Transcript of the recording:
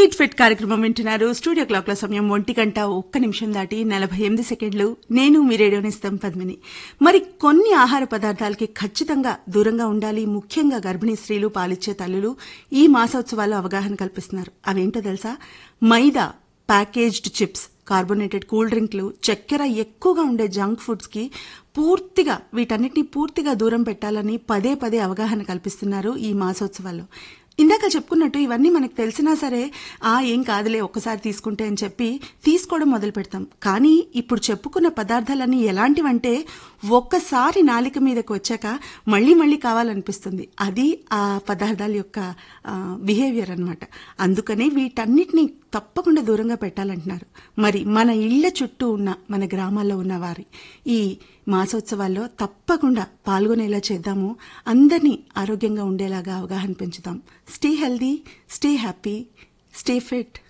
eat fit కార్యక్రమం వింటున్నారు studio clock లో సమయం ఒంటి గంట ఒక్క నిమిషం దాటి నలభై ఎనిమిది సెకండ్లు నేను మీ రేడియోనిస్తాం పద్మిని మరి కొన్ని ఆహార పదార్థాలకి ఖచ్చితంగా దూరంగా ఉండాలి ముఖ్యంగా గర్భిణీ స్త్రీలు పాలిచ్చే తల్లులు ఈ మాసోత్సవాల్లో అవగాహన కల్పిస్తున్నారు అవేంటో తెలుసా maida packaged chips carbonated cool డ్రింక్లు చక్కెర ఎక్కువగా ఉండే జంక్ ఫుడ్స్ కి పూర్తిగా వీటన్నిటిని పూర్తిగా దూరం పెట్టాలని పదే పదే అవగాహన కల్పిస్తున్నారు ఈ మాసోత్సవాల్లో ఇందాక చెప్పుకున్నట్టు ఇవన్నీ మనకు తెలిసినా సరే ఆ ఏం కాదులే ఒక్కసారి తీసుకుంటే అని చెప్పి తీసుకోవడం మొదలు పెడతాం కానీ ఇప్పుడు చెప్పుకున్న పదార్థాలన్నీ ఎలాంటివంటే ఒక్కసారి నాలిక మీదకి వచ్చాక మళ్ళీ మళ్ళీ కావాలనిపిస్తుంది అది ఆ పదార్థాల యొక్క బిహేవియర్ అన్నమాట అందుకనే వీటన్నిటిని తప్పకుండా దూరంగా పెట్టాలంటున్నారు మరి మన ఇళ్ల చుట్టూ ఉన్న మన గ్రామాల్లో ఉన్న వారి ఈ మాసోత్సవాల్లో తప్పకుండా పాల్గొనేలా చేద్దాము అందరినీ ఆరోగ్యంగా ఉండేలాగా అవగాహన పెంచుదాం stay healthy stay happy stay fit